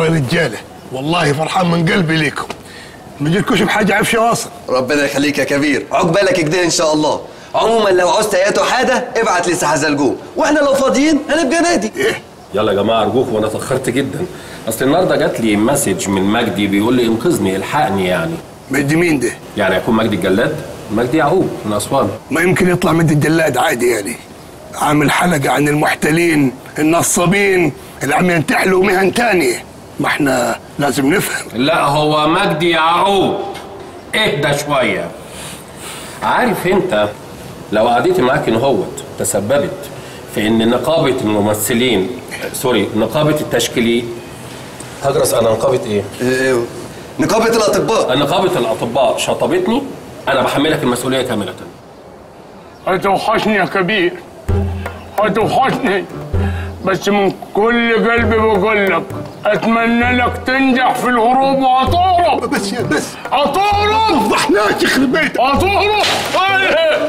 يا رجاله والله فرحان من قلبي ليكم ما جيتكوش بحاجه عفشه واصل ربنا يخليك يا كبير عقبالك كده ان شاء الله عموما لو عوزت اياته حاجه ابعت لي حزلقوم واحنا لو فاضيين هنبقى نادي ايه يلا يا جماعه ارجوكم وانا اتاخرت جدا اصل النهارده جات لي مسج من مجدي بيقول لي انقذني الحقني يعني مجدي مين ده يعني هيكون مجدي الجلاد مجدي يعقوب من اسوان ما يمكن يطلع مجدي الجلاد عادي يعني عامل حلقه عن المحتلين النصابين اللي عم ينتحلوا مهن تانية ما احنا لازم نفهم لا هو مجدي يعقوب اهدى شويه عارف انت لو قعدتي معاك ان هوت تسببت في ان نقابه الممثلين سوري نقابه التشكيلي هجرس انا نقابه ايه؟ إيه، نقابه الاطباء نقابه الاطباء شطبتني انا بحملك المسؤوليه كامله هتوحشني يا كبير هتوحشني بس من كل قلبي بقول لك اتمنى لك تنجح في الهروب وهتهرب بس يا بس هتهرب فضحناك يخرب بيتك هتهرب إيه؟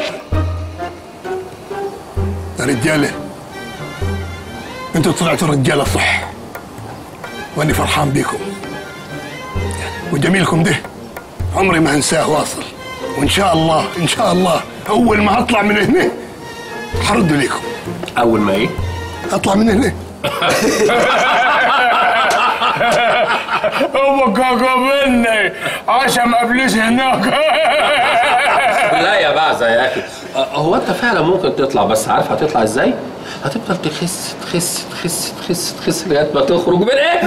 يا رجاله انتوا طلعتوا رجاله صح واني فرحان بيكم وجميلكم ده عمري ما هنساه واصل وان شاء الله ان شاء الله اول ما اطلع من هنا حرد ليكم اول ما ايه؟ اطلع من هنا هو قابلني عشان ابليس هناك لا يا بعزة يا اخي أه، هو انت فعلا ممكن تطلع بس عارف هتطلع ازاي؟ هتفضل تخس تخس تخس تخس تخس لغايه ما تخرج من ايه؟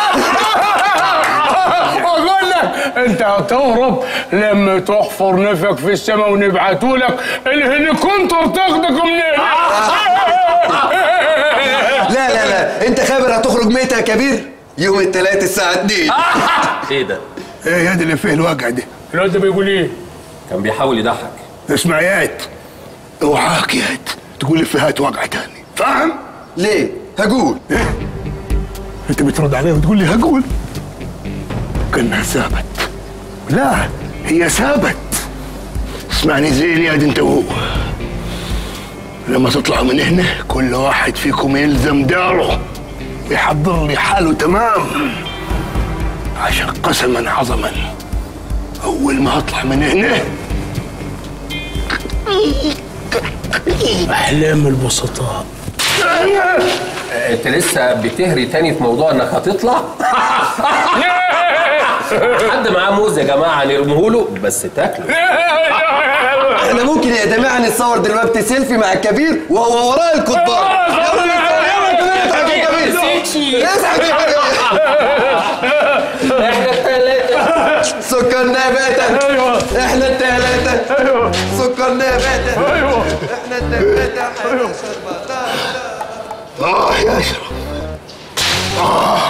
اقول لك انت هتهرب لما تحفر نفسك في السماء ونبعتوا لك الهليكوبتر تاخدك منين لا لا لا انت خابر هتخرج ميت يا كبير يوم الثلاث الساعه 2 ايه ده؟ ايه هذا اللي فيه الواقع ده الواد ده بيقول ايه كان بيحاول يضحك اسمع يات اوعاك يات تقول لي فيهات واقع تاني فاهم ليه هقول انت بترد عليه وتقول لي هقول كانها ثابت لا هي ثابت اسمعني زي اليد انت وهو لما تطلعوا من هنا كل واحد فيكم يلزم داره يحضر لي حاله تمام عشان قسما عظما اول ما اطلع من هنا احلام البسطاء انت لسه بتهري تاني في موضوع انك هتطلع؟ حد معاه موز يا جماعه نرميه له بس تاكله احنا ممكن يا جماعه نتصور دلوقتي سيلفي مع الكبير وهو وراء القضبان يلا يا كبير اضحك يا كبير احنا الثلاثه سكر نباتة احنا الثلاثة سكر نباتة احنا الثلاثة آه يا أشرف آه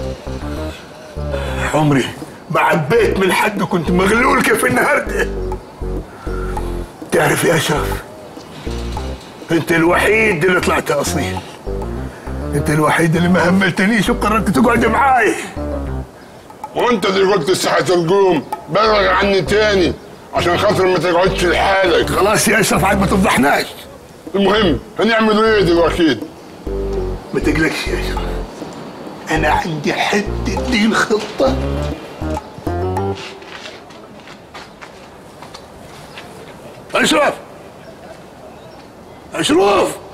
عمري ما عبيت من حد كنت مغلول كيف النهاردة تعرف يا أشرف أنت الوحيد اللي طلعت أصيل أنت الوحيد اللي ما هملتنيش وقررت تقعد معاي وانت دلوقتي الساعة تقوم بلغ عني تاني عشان خاطر ما تقعدش لحالك خلاص يا أشرف عاد ما تفضحناش المهم هنعملوا ايه دلوقتي ما تقلقش يا أشرف أنا عندي حد الدين خطة أشرف أشرف